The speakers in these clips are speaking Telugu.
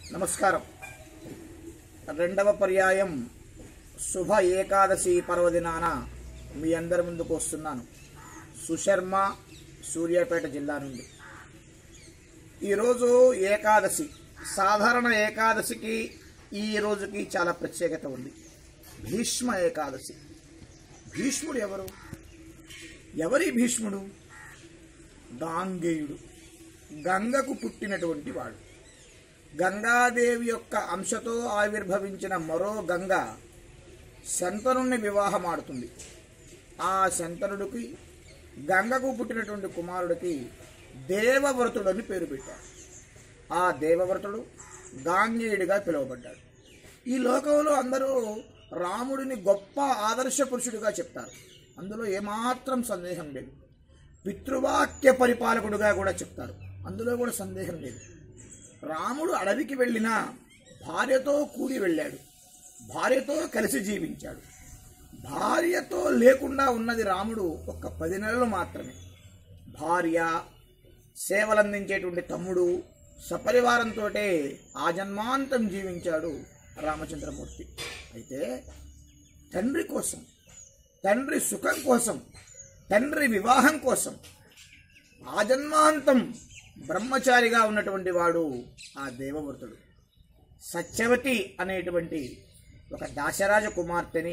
నమస్కారం రెండవ పర్యాయం శుభ ఏకాదశి పర్వదినాన మీ అందరి ముందుకు వస్తున్నాను సుశర్మ సూర్యాపేట జిల్లా నుండి ఈరోజు ఏకాదశి సాధారణ ఏకాదశికి ఈ రోజుకి చాలా ప్రత్యేకత ఉంది భీష్మ ఏకాదశి భీష్ముడు ఎవరు ఎవరి భీష్ముడు గాంగేయుడు గంగకు పుట్టినటువంటి వాడు గంగాదేవి యొక్క అంశతో ఆవిర్భవించిన మరో గంగ శంతనుణ్ణి వివాహమాడుతుంది ఆ శంతనుడికి గంగకు పుట్టినటువంటి కుమారుడికి దేవవ్రతుడు అని పేరు పెట్టారు ఆ దేవవ్రతుడు గాంగేయుడిగా పిలువబడ్డాడు ఈ లోకంలో అందరూ రాముడిని గొప్ప ఆదర్శ పురుషుడిగా చెప్తారు అందులో ఏమాత్రం సందేహం లేదు పితృవాక్య పరిపాలకుడుగా కూడా చెప్తారు అందులో కూడా సందేహం లేదు రాముడు అడవికి వెళ్ళినా భార్యతో కూడి వెళ్ళాడు భార్యతో కలిసి జీవించాడు భార్యతో లేకుండా ఉన్నది రాముడు ఒక్క పది నెలలు మాత్రమే భార్య సేవలందించేటువంటి తమ్ముడు సపరివారంతో ఆ జన్మాంతం జీవించాడు రామచంద్రమూర్తి అయితే తండ్రి కోసం తండ్రి సుఖం కోసం తండ్రి వివాహం కోసం ఆ జన్మాంతం బ్రహ్మచారిగా ఉన్నటువంటి వాడు ఆ దేవవ్రతుడు సత్యవతి అనేటువంటి ఒక దాశరాజ కుమార్తెని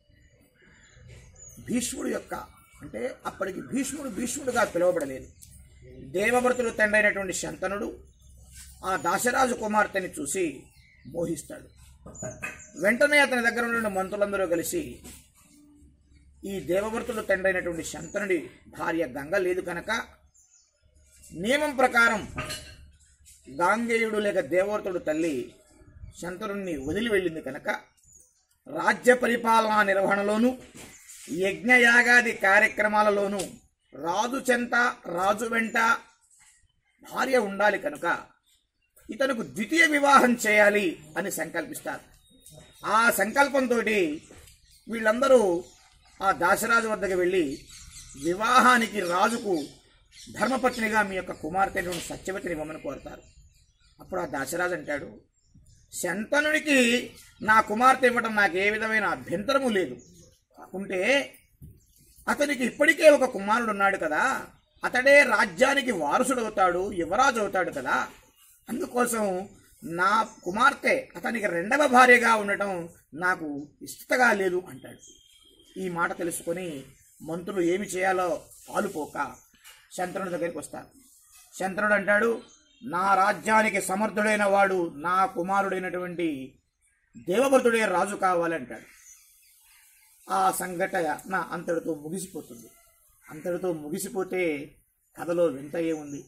భీష్ముడు యొక్క అంటే అప్పటికి భీష్ముడు భీష్ముడుగా పిలువబడలేదు దేవవ్రతుడు తండ్రైనటువంటి శంతనుడు ఆ దాశరాజు కుమార్తెని చూసి మోహిస్తాడు వెంటనే అతని దగ్గర ఉన్న మంత్రులందరూ కలిసి ఈ దేవవ్రతుడు తండ్రైనటువంటి శంతనుడి భార్య గంగ లేదు కనుక నియమం ప్రకారం గాంగేయుడు లేక దేవవ్రతుడు తల్లి శంతనుడిని వదిలి వెళ్ళింది కనుక రాజ్య పరిపాలనా నిర్వహణలోను యజ్ఞయాగాది కార్యక్రమాలలోనూ రాజు చెంత రాజు వెంట భార్య ఉండాలి కనుక ఇతనుకు ద్వితీయ వివాహం చేయాలి అని సంకల్పిస్తారు ఆ సంకల్పంతో వీళ్ళందరూ ఆ దాశరాజు వద్దకు వెళ్ళి వివాహానికి రాజుకు ధర్మపత్నిగా మీ యొక్క కుమార్తెను సత్యవతిని ఇవ్వమని కోరుతారు అప్పుడు ఆ దాశరాజు అంటాడు శంతనుడికి నా కుమార్తె ఇవ్వడం నాకు ఏ విధమైన అభ్యంతరము లేదు కాకుంటే అతనికి ఇప్పటికే ఒక కుమారుడు ఉన్నాడు కదా అతడే రాజ్యానికి వారసుడు అవుతాడు యువరాజు అవుతాడు కదా అందుకోసం నా కుమార్తె అతనికి రెండవ భార్యగా ఉండటం నాకు ఇష్టతగా లేదు అంటాడు ఈ మాట తెలుసుకొని మంత్రులు ఏమి చేయాలో పాలుపోక శంతనుడి దగ్గరికి వస్తారు శంతనుడు అంటాడు నా రాజ్యానికి సమర్థుడైన వాడు నా కుమారుడైనటువంటి దేవవ్రతుడే రాజు కావాలంటాడు ఆ సంఘటన అంతటితో ముగిసిపోతుంది అంతటితో ముగిసిపోతే కథలో వింత ఏముంది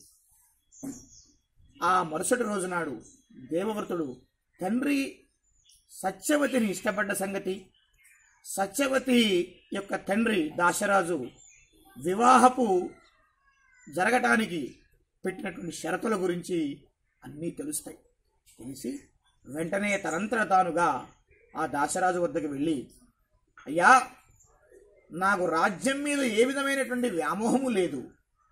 ఆ మరుసటి రోజు నాడు దేవవ్రతుడు తండ్రి సత్యవతిని ఇష్టపడ్డ సంగతి సత్యవతి యొక్క తండ్రి దాశరాజు వివాహపు జరగటానికి పెట్టినటువంటి షరతుల గురించి అన్నీ తెలుస్తాయి తెలిసి వెంటనే తనంతర తానుగా ఆ దాశరాజు వద్దకు వెళ్ళి అయ్యా నాకు రాజ్యం మీద ఏ విధమైనటువంటి వ్యామోహము లేదు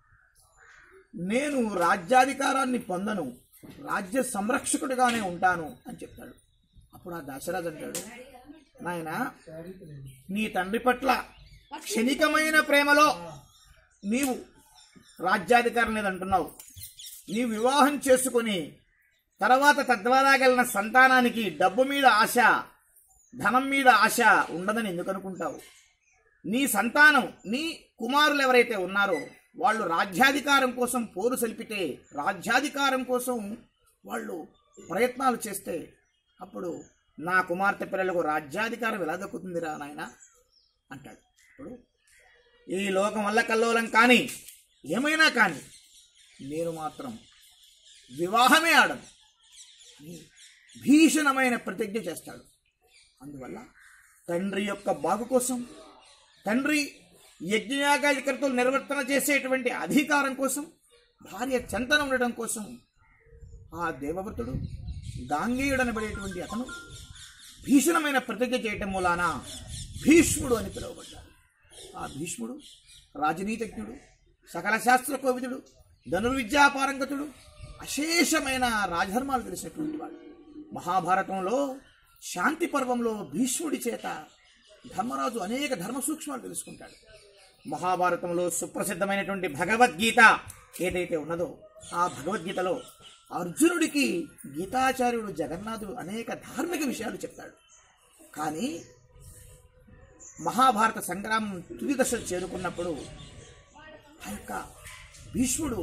నేను రాజ్యాధికారాన్ని పొందను రాజ్య సంరక్షకుడిగానే ఉంటాను అని చెప్తాడు అప్పుడు ఆ దాశరాజు అంటాడు నాయన నీ తండ్రి పట్ల క్షణికమైన ప్రేమలో నీవు రాజ్యాధికారం లేదంటున్నావు నీవు వివాహం చేసుకొని తర్వాత తద్వారా కలిగిన సంతానానికి డబ్బు మీద ఆశ ధనం మీద ఆశ ఉండదని ఎందుకు అనుకుంటావు నీ సంతానం నీ కుమారులు ఎవరైతే ఉన్నారో వాళ్ళు రాజ్యాధికారం కోసం పోరు సలిపితే రాజ్యాధికారం కోసం వాళ్ళు ప్రయత్నాలు చేస్తే అప్పుడు నా కుమార్తె పిల్లలకు రాజ్యాధికారం ఎలా దక్కుతుందిరా నాయన అంటాడు ఇప్పుడు ఈ లోకం వల్ల కల్లోలం కానీ ఏమైనా కానీ నేను మాత్రం వివాహమే ఆడను అని భీషణమైన ప్రతిజ్ఞ చేస్తాడు అందువల్ల తండ్రి యొక్క బాగు కోసం తండ్రి యజ్ఞయాగాధికర్తలు నిర్వర్తన చేసేటువంటి అధికారం కోసం భార్య చెంతన ఉండడం కోసం ఆ దేవవ్రతుడు గాంగేయుడు అనబడేటువంటి అతను భీషణమైన ప్రతిజ్ఞ చేయటం మూలాన భీష్ముడు అని పిలువబడ్డాడు ఆ భీష్ముడు రాజనీతిజ్ఞుడు సకల శాస్త్ర కోవిదుడు ధనుర్విద్యాపారంగతుడు అశేషమైన రాజధర్మాలు తెలిసినటువంటి వాడు మహాభారతంలో శాంతి పర్వంలో భీష్ముడి చేత ధర్మరాజు అనేక ధర్మ సూక్ష్మాలు తెలుసుకుంటాడు మహాభారతంలో సుప్రసిద్ధమైనటువంటి భగవద్గీత ఏదైతే ఉన్నదో ఆ భగవద్గీతలో అర్జునుడికి గీతాచార్యుడు జగన్నాథుడు అనేక ధార్మిక విషయాలు చెప్తాడు కానీ మహాభారత సంగ్రామం తుది దశ చేరుకున్నప్పుడు ఆ యొక్క భీష్ముడు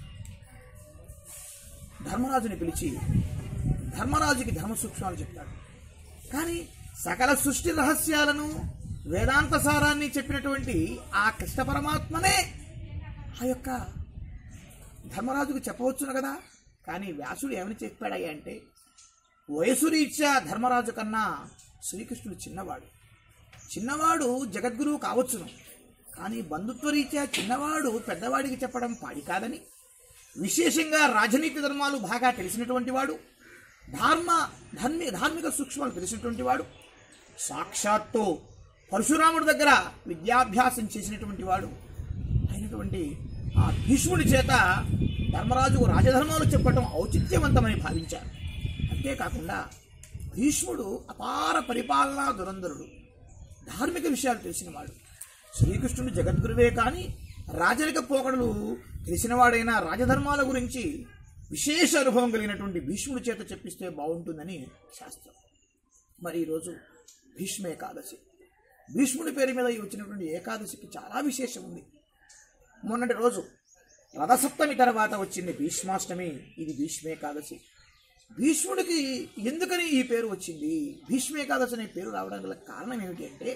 ధర్మరాజుని పిలిచి ధర్మరాజుకి ధర్మ సూక్ష్మాలు చెప్తాడు కానీ సకల సృష్టి రహస్యాలను వేదాంత సారాన్ని చెప్పినటువంటి ఆ కృష్ణ పరమాత్మనే ఆ యొక్క ధర్మరాజుకు చెప్పవచ్చును కదా కానీ వ్యాసుడు ఏమని చెప్పాడయ్యా అంటే వయసు రీత్యా ధర్మరాజు కన్నా శ్రీకృష్ణుడు చిన్నవాడు చిన్నవాడు జగద్గురువు కావచ్చును కానీ బంధుత్వ రీత్యా చిన్నవాడు పెద్దవాడికి చెప్పడం పాడి కాదని విశేషంగా రాజనీతి ధర్మాలు బాగా తెలిసినటువంటి వాడు ధర్మ ధర్మి ధార్మిక సూక్ష్మాలు తెలిసినటువంటి వాడు సాక్షాత్తు పరశురాముడి దగ్గర విద్యాభ్యాసం చేసినటువంటి వాడు అయినటువంటి ఆ భీష్ముడి చేత ధర్మరాజుకు రాజధర్మాలు చెప్పడం ఔచిత్యవంతమని భావించారు అంతేకాకుండా భీష్ముడు అపార పరిపాలనా దురంధరుడు ధార్మిక విషయాలు తెలిసినవాడు శ్రీకృష్ణుడు జగద్గురువే కానీ రాజరిక పోకడలు తెలిసినవాడైన రాజధర్మాల గురించి విశేష అనుభవం కలిగినటువంటి భీష్ముడి చేత చెప్పిస్తే బాగుంటుందని శాస్త్రం మరి ఈరోజు భీష్మ ఏకాదశి భీష్ముడి పేరు మీద ఈ వచ్చినటువంటి ఏకాదశికి చాలా విశేషం ఉంది మొన్నటి రోజు రథసప్తమి తర్వాత వచ్చింది భీష్మాష్టమి ఇది భీష్మేకాదశి భీష్ముడికి ఎందుకని ఈ పేరు వచ్చింది భీష్మేకాదశి అనే పేరు రావడానికి గల కారణం ఏమిటి అంటే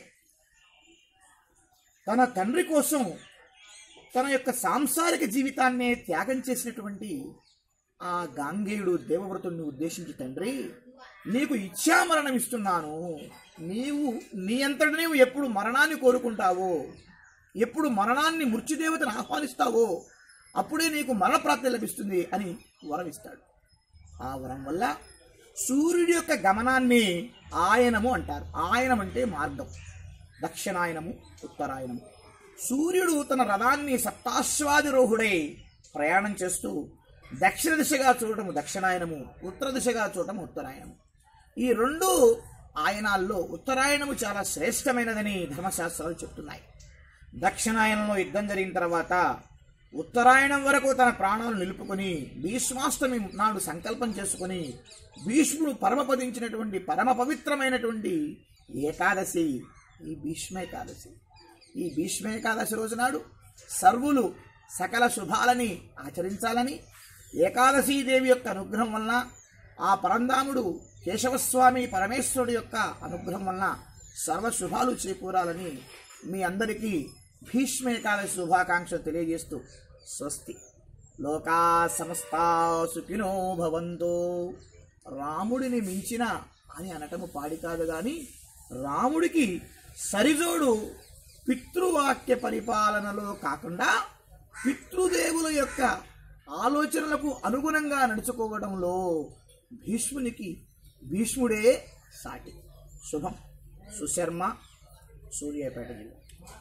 తన తండ్రి కోసం తన యొక్క సాంసారిక జీవితాన్నే త్యాగం చేసినటువంటి ఆ గాంగేయుడు దేవవ్రతుడిని ఉద్దేశించి తండ్రి నీకు ఇచ్చామరణం ఇస్తున్నాను నీవు నీ అంతటి నీవు ఎప్పుడు మరణాన్ని కోరుకుంటావో ఎప్పుడు మరణాన్ని మృత్యుదేవతను ఆహ్వానిస్తావో అప్పుడే నీకు మరణప్రాప్తి లభిస్తుంది అని వరం ఇస్తాడు ఆ వరం వల్ల సూర్యుడి యొక్క గమనాన్ని ఆయనము అంటారు ఆయనం అంటే మార్గం దక్షిణాయనము ఉత్తరాయనము సూర్యుడు తన రథాన్ని సప్తాశ్వాదిరోహుడై ప్రయాణం చేస్తూ దక్షిణ దిశగా చూడటము దక్షిణాయనము ఉత్తర దిశగా చూడటం ఉత్తరాయణము ఈ రెండు ఆయనాల్లో ఉత్తరాయణము చాలా శ్రేష్టమైనదని ధర్మశాస్త్రాలు చెప్తున్నాయి దక్షిణాయనంలో యుద్ధం జరిగిన తర్వాత ఉత్తరాయణం వరకు తన ప్రాణాలు నిలుపుకొని భీష్మాష్టమి నాడు సంకల్పం చేసుకొని భీష్ముడు పరమపదించినటువంటి పరమ పవిత్రమైనటువంటి ఏకాదశి ఈ భీష్మేకాదశి ఈ భీష్మేకాదశి రోజు నాడు సర్వులు సకల శుభాలని ఆచరించాలని ఏకాదశీదేవి యొక్క అనుగ్రహం వలన ఆ పరంధాముడు కేశవస్వామి పరమేశ్వరుడు యొక్క అనుగ్రహం వలన సర్వ శుభాలు చేకూరాలని మీ అందరికీ భీష్మేకాదశి శుభాకాంక్షలు తెలియజేస్తూ స్వస్తి లోకా సమస్తా సుఖినో భవంతో రాముడిని మించిన అని అనటము పాడి కాదు కానీ రాముడికి సరిజోడు పితృవాక్య పరిపాలనలో కాకుండా పితృదేవుల యొక్క ఆలోచనలకు అనుగుణంగా నడుచుకోవడంలో భీష్మునికి భీష్ముడే సాటి శుభం సుశర్మ సూర్యాపేట జిల్లా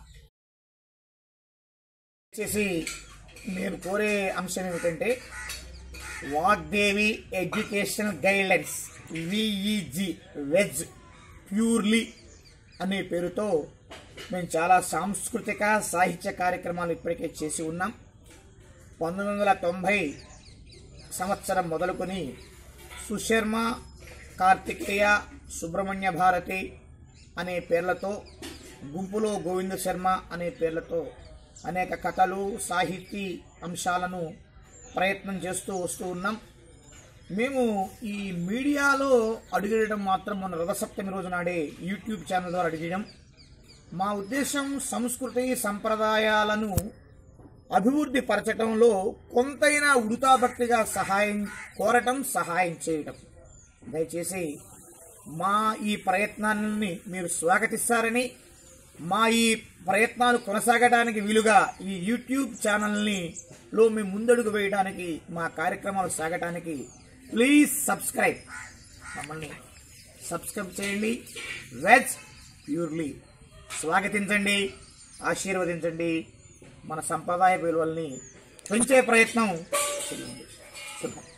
వచ్చేసి నేను కోరే అంశం ఏమిటంటే Vagdevi educational guidelines V E G veg purely అనే పేరుతో మేము చాలా సాంస్కృతిక సాహిత్య కార్యక్రమాలు ఇప్పటికే చేసి ఉన్నాం పంతొమ్మిది వందల తొంభై సంవత్సరం మొదలుకొని సుశర్మ కార్తికేయ సుబ్రహ్మణ్య భారతి అనే పేర్లతో గుంపులో గోవింద శర్మ అనే పేర్లతో అనేక కథలు సాహితీ అంశాలను ప్రయత్నం చేస్తూ వస్తూ ఉన్నాం మేము ఈ మీడియాలో అడుగేయడం మాత్రం మన రథసప్తమి రోజు నాడే యూట్యూబ్ ఛానల్ ద్వారా అడిగేయడం మా ఉద్దేశం సంస్కృతి సంప్రదాయాలను అభివృద్ధి పరచడంలో కొంతైనా ఉడతాభక్తిగా సహాయం కోరటం సహాయం చేయటం దయచేసి మా ఈ ప్రయత్నాన్ని మీరు స్వాగతిస్తారని మా ఈ ప్రయత్నాలు కొనసాగడానికి వీలుగా ఈ యూట్యూబ్ ఛానల్ని లో మేము ముందడుగు వేయడానికి మా కార్యక్రమాలు సాగటానికి ప్లీజ్ సబ్స్క్రైబ్ మమ్మల్ని సబ్స్క్రైబ్ చేయండి వెజ్ ప్యూర్లీ స్వాగతించండి ఆశీర్వదించండి మన సంప్రదాయ విలువల్ని పెంచే ప్రయత్నం చేయండి శుభం